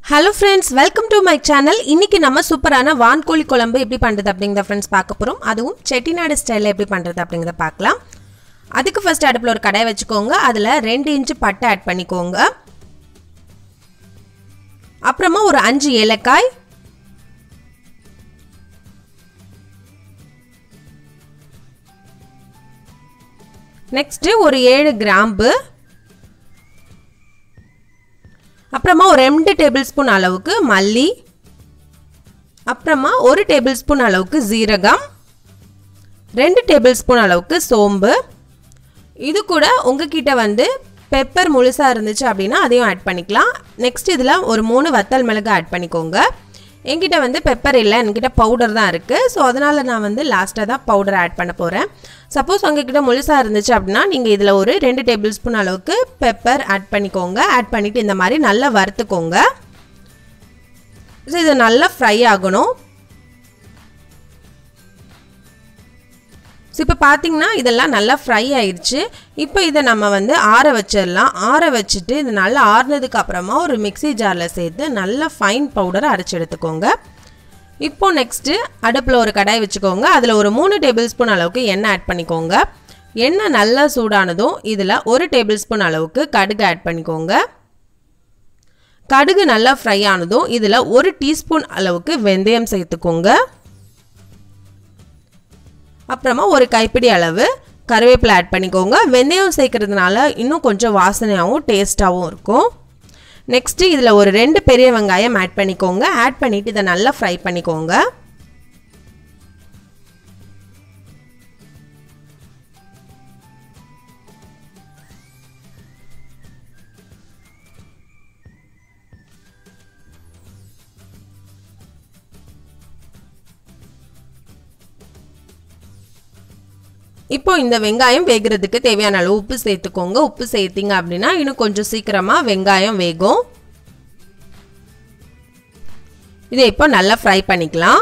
hello friends welcome to my channel இன்னைக்கு நம்ம சூப்பரான வான்கோழி குழம்பு எப்படி பண்ணுறது அப்படிங்கிறத ஃப்ரெண்ட்ஸ் பார்க்க போகிறோம் அதுவும் செட்டிநாடு ஸ்டைலில் எப்படி பண்ணுறது அப்படிங்கிறத பார்க்கலாம் அதுக்கு ஃபர்ஸ்ட் அடுப்பில் ஒரு கடாய் வச்சுக்கோங்க அதில் ரெண்டு இன்ச்சு பட்டை ஆட் பண்ணிக்கோங்க அப்புறமா ஒரு அஞ்சு ஏலக்காய் நெக்ஸ்ட்டு ஒரு ஏழு கிராம்பு அப்புறமா ஒரு ரெண்டு டேபிள் ஸ்பூன் அளவுக்கு மல்லி அப்புறமா ஒரு டேபிள் ஸ்பூன் அளவுக்கு ஜீரகம் ரெண்டு டேபிள் ஸ்பூன் அளவுக்கு சோம்பு இது கூட உங்ககிட்ட வந்து பெப்பர் முழுசாக இருந்துச்சு அப்படின்னா அதையும் ஆட் பண்ணிக்கலாம் நெக்ஸ்ட் இதில் ஒரு மூணு வத்தல் மிளகு ஆட் பண்ணிக்கோங்க என்கிட்ட வந்து பெப்பர் இல்லை என்கிட்ட பவுடர் தான் இருக்குது ஸோ அதனால் நான் வந்து லாஸ்ட்டாக தான் பவுடர் ஆட் பண்ண போகிறேன் சப்போஸ் உங்ககிட்ட முழுசாக இருந்துச்சு அப்படின்னா நீங்கள் இதில் ஒரு ரெண்டு டேபிள் ஸ்பூன் அளவுக்கு பெப்பர் ஆட் பண்ணிக்கோங்க ஆட் பண்ணிவிட்டு இந்த மாதிரி நல்லா வறுத்துக்கோங்க ஸோ இது நல்லா ஃப்ரை ஆகணும் ஸோ இப்போ பார்த்தீங்கன்னா இதெல்லாம் நல்லா ஃப்ரை ஆயிடுச்சு இப்போ இதை நம்ம வந்து ஆற வச்சிடலாம் ஆற வச்சுட்டு இது நல்லா ஆறுனதுக்கு அப்புறமா ஒரு மிக்சி ஜாரில் சேர்த்து நல்லா ஃபைன் பவுடரை அரைச்சி எடுத்துக்கோங்க இப்போ நெக்ஸ்ட்டு அடுப்பில் ஒரு கடாய் வச்சுக்கோங்க அதில் ஒரு மூணு டேபிள் ஸ்பூன் அளவுக்கு எண்ணெய் ஆட் பண்ணிக்கோங்க எண்ணெய் நல்லா சூடானதும் இதில் ஒரு டேபிள் ஸ்பூன் அளவுக்கு கடுகு ஆட் பண்ணிக்கோங்க கடுகு நல்லா ஃப்ரை ஆனதும் இதில் ஒரு டீஸ்பூன் அளவுக்கு வெந்தயம் சேர்த்துக்கோங்க அப்புறமா ஒரு கைப்பிடி அளவு கருவேப்பிலை ஆட் பண்ணிக்கோங்க வெந்தயம் சேர்க்கறதுனால இன்னும் கொஞ்சம் வாசனையாகவும் டேஸ்ட்டாகவும் இருக்கும் நெக்ஸ்ட்டு இதில் ஒரு ரெண்டு பெரிய வெங்காயம் ஆட் பண்ணிக்கோங்க ஆட் பண்ணிவிட்டு இதை நல்லா ஃப்ரை பண்ணிக்கோங்க இப்போ இந்த வெங்காயம் வேகிறதுக்கு தேவையான அளவு உப்பு சேர்த்துக்கோங்க உப்பு சேர்த்திங்க அப்படின்னா இன்னும் கொஞ்சம் சீக்கிரமாக வெங்காயம் வேகும் இதை இப்போ நல்லா ஃப்ரை பண்ணிக்கலாம்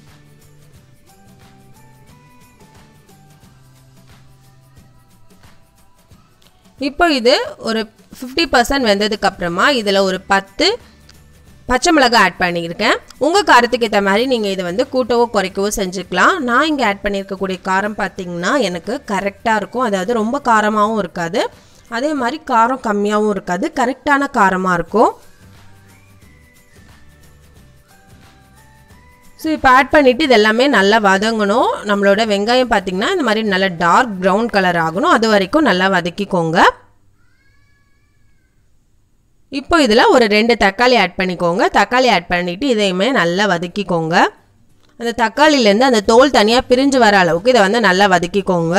இப்போ இது ஒரு ஃபிஃப்டி பர்சன்ட் வெந்ததுக்கு அப்புறமா இதில் ஒரு பத்து பச்சை மிளகாய் ஆட் பண்ணியிருக்கேன் உங்கள் காரத்துக்கு ஏற்ற மாதிரி நீங்கள் இதை வந்து கூட்டவோ குறைக்கவோ செஞ்சுக்கலாம் நான் இங்கே ஆட் பண்ணியிருக்கக்கூடிய காரம் பார்த்தீங்கன்னா எனக்கு கரெக்டாக இருக்கும் அதாவது ரொம்ப காரமாகவும் இருக்காது அதே மாதிரி காரம் கம்மியாகவும் இருக்காது கரெக்டான காரமாக இருக்கும் ஸோ இப்போ ஆட் பண்ணிவிட்டு இது எல்லாமே நல்லா வதங்கணும் நம்மளோட வெங்காயம் பார்த்திங்கன்னா இந்த மாதிரி நல்லா டார்க் ப்ரௌன் கலர் ஆகணும் அது வரைக்கும் நல்லா வதக்கிக்கோங்க இப்போ இதில் ஒரு ரெண்டு தக்காளி ஆட் பண்ணிக்கோங்க தக்காளி ஆட் பண்ணிவிட்டு இதையுமே நல்லா வதக்கிக்கோங்க அந்த தக்காளிலேருந்து அந்த தோல் தனியாக பிரிஞ்சு வர அளவுக்கு இதை வந்து நல்லா வதக்கிக்கோங்க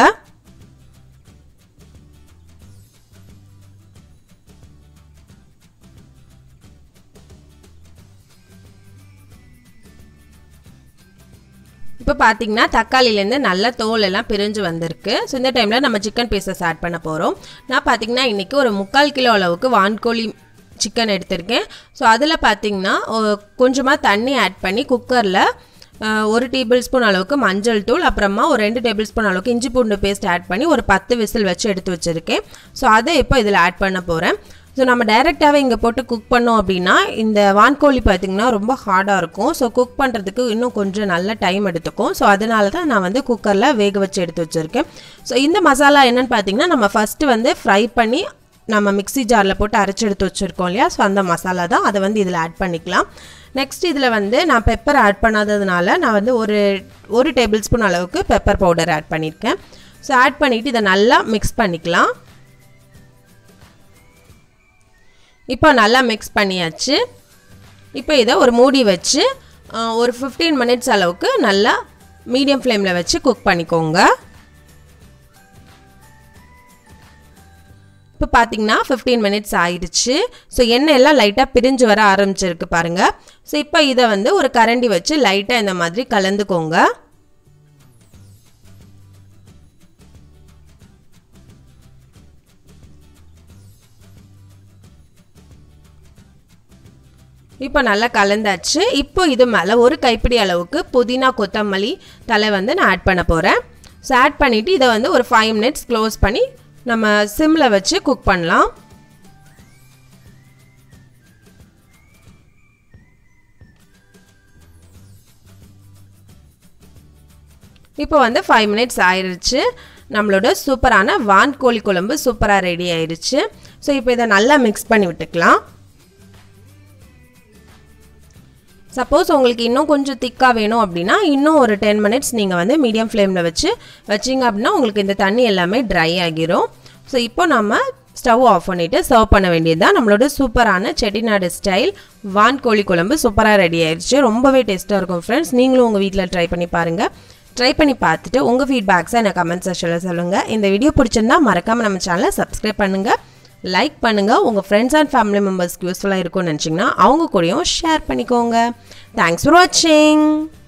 இப்போ பார்த்தீங்கன்னா தக்காளிலேருந்து நல்ல தோல் எல்லாம் பிரிஞ்சு வந்திருக்கு ஸோ இந்த டைமில் நம்ம சிக்கன் பீசஸ் ஆட் பண்ண போகிறோம் நான் பார்த்தீங்கன்னா இன்றைக்கி ஒரு முக்கால் கிலோ அளவுக்கு வான்கோழி சிக்கன் எடுத்திருக்கேன் ஸோ அதில் பார்த்தீங்கன்னா கொஞ்சமாக தண்ணி ஆட் பண்ணி குக்கரில் ஒரு டேபிள் ஸ்பூன் அளவுக்கு மஞ்சள் தூள் அப்புறமா ஒரு ரெண்டு டேபிள் ஸ்பூன் அளவுக்கு இஞ்சி பூண்டு பேஸ்ட் ஆட் பண்ணி ஒரு பத்து விசில் வச்சு எடுத்து வச்சுருக்கேன் ஸோ அதை இப்போ இதில் ஆட் பண்ண போகிறேன் ஸோ நம்ம டைரெக்டாகவே இங்கே போட்டு குக் பண்ணோம் அப்படின்னா இந்த வான்கோழி பார்த்திங்கன்னா ரொம்ப ஹார்டாக இருக்கும் ஸோ குக் பண்ணுறதுக்கு இன்னும் கொஞ்சம் நல்ல டைம் எடுத்துக்கும் ஸோ அதனால தான் நான் வந்து குக்கரில் வேக வச்சு எடுத்து வச்சுருக்கேன் ஸோ இந்த மசாலா என்னென்னு பார்த்தீங்கன்னா நம்ம ஃபஸ்ட்டு வந்து ஃப்ரை பண்ணி நம்ம மிக்சி ஜாரில் போட்டு அரைச்சி எடுத்து வச்சுருக்கோம் இல்லையா ஸோ அந்த மசாலா தான் அதை வந்து இதில் ஆட் பண்ணிக்கலாம் நெக்ஸ்ட் இதில் வந்து நான் பெப்பர் ஆட் பண்ணாததுனால நான் வந்து ஒரு ஒரு டேபிள் ஸ்பூன் அளவுக்கு பெப்பர் பவுடர் ஆட் பண்ணியிருக்கேன் ஸோ ஆட் பண்ணிவிட்டு இதை நல்லா மிக்ஸ் பண்ணிக்கலாம் இப்போ நல்லா மிக்ஸ் பண்ணியாச்சு இப்போ இதை ஒரு மூடி வச்சு ஒரு ஃபிஃப்டீன் மினிட்ஸ் அளவுக்கு நல்லா மீடியம் ஃப்ளேமில் வச்சு குக் பண்ணிக்கோங்க இப்போ பார்த்தீங்கன்னா ஃபிஃப்டீன் மினிட்ஸ் ஆயிடுச்சு ஸோ எண்ணெய் எல்லாம் லைட்டாக பிரிஞ்சு வர ஆரம்பிச்சிருக்கு பாருங்கள் ஸோ இப்போ இதை வந்து ஒரு கரண்டி வச்சு லைட்டாக இந்த மாதிரி கலந்துக்கோங்க இப்போ நல்லா கலந்தாச்சு இப்போ இது மேலே ஒரு கைப்பிடி அளவுக்கு புதினா கொத்தமல்லி தலை வந்து நான் ஆட் பண்ண போகிறேன் ஸோ ஆட் பண்ணிவிட்டு இதை வந்து ஒரு ஃபைவ் மினிட்ஸ் க்ளோஸ் பண்ணி நம்ம சிம்மில் வச்சு குக் பண்ணலாம் இப்போ வந்து ஃபைவ் மினிட்ஸ் ஆயிடுச்சு நம்மளோட சூப்பரான வான் கோழி குழம்பு சூப்பராக ரெடி ஆயிடுச்சு ஸோ இப்போ இதை நல்லா மிக்ஸ் பண்ணி விட்டுக்கலாம் சப்போஸ் உங்களுக்கு இன்னும் கொஞ்சம் திக்காக வேணும் அப்படின்னா இன்னும் ஒரு டென் மினிட்ஸ் நீங்கள் வந்து மீடியம் ஃப்ளேமில் வச்சு வச்சிங்க அப்படின்னா உங்களுக்கு இந்த தண்ணி எல்லாமே ட்ரை ஆகிரும் ஸோ இப்போ நம்ம ஸ்டவ் ஆஃப் பண்ணிவிட்டு சர்வ் பண்ண வேண்டியது தான் நம்மளோட சூப்பரான செட்டிநாடு ஸ்டைல் வான் கோழி குழம்பு சூப்பராக ரெடி ஆயிடுச்சு ரொம்பவே டேஸ்ட்டாக இருக்கும் ஃப்ரெண்ட்ஸ் நீங்களும் உங்கள் வீட்டில் ட்ரை பண்ணி பாருங்கள் ட்ரை பண்ணி பார்த்துட்டு உங்கள் ஃபீட்பேக்ஸை எனக்கு கமெண்ட் செக்ஷனில் சொல்லுங்கள் இந்த வீடியோ பிடிச்சிருந்தா மறக்காமல் நம்ம சேனலை சப்ஸ்கிரைப் பண்ணுங்கள் லைக் பண்ணுங்கள் உங்கள் ஃப்ரெண்ட்ஸ் அண்ட் ஃபேமிலி மெம்பர்ஸ்க்கு யூஸ்ஃபுல்லாக இருக்கும்னு நினச்சிங்கன்னா அவங்க கூடயும் ஷேர் பண்ணிக்கோங்க தேங்க்ஸ் ஃபார் வாட்சிங்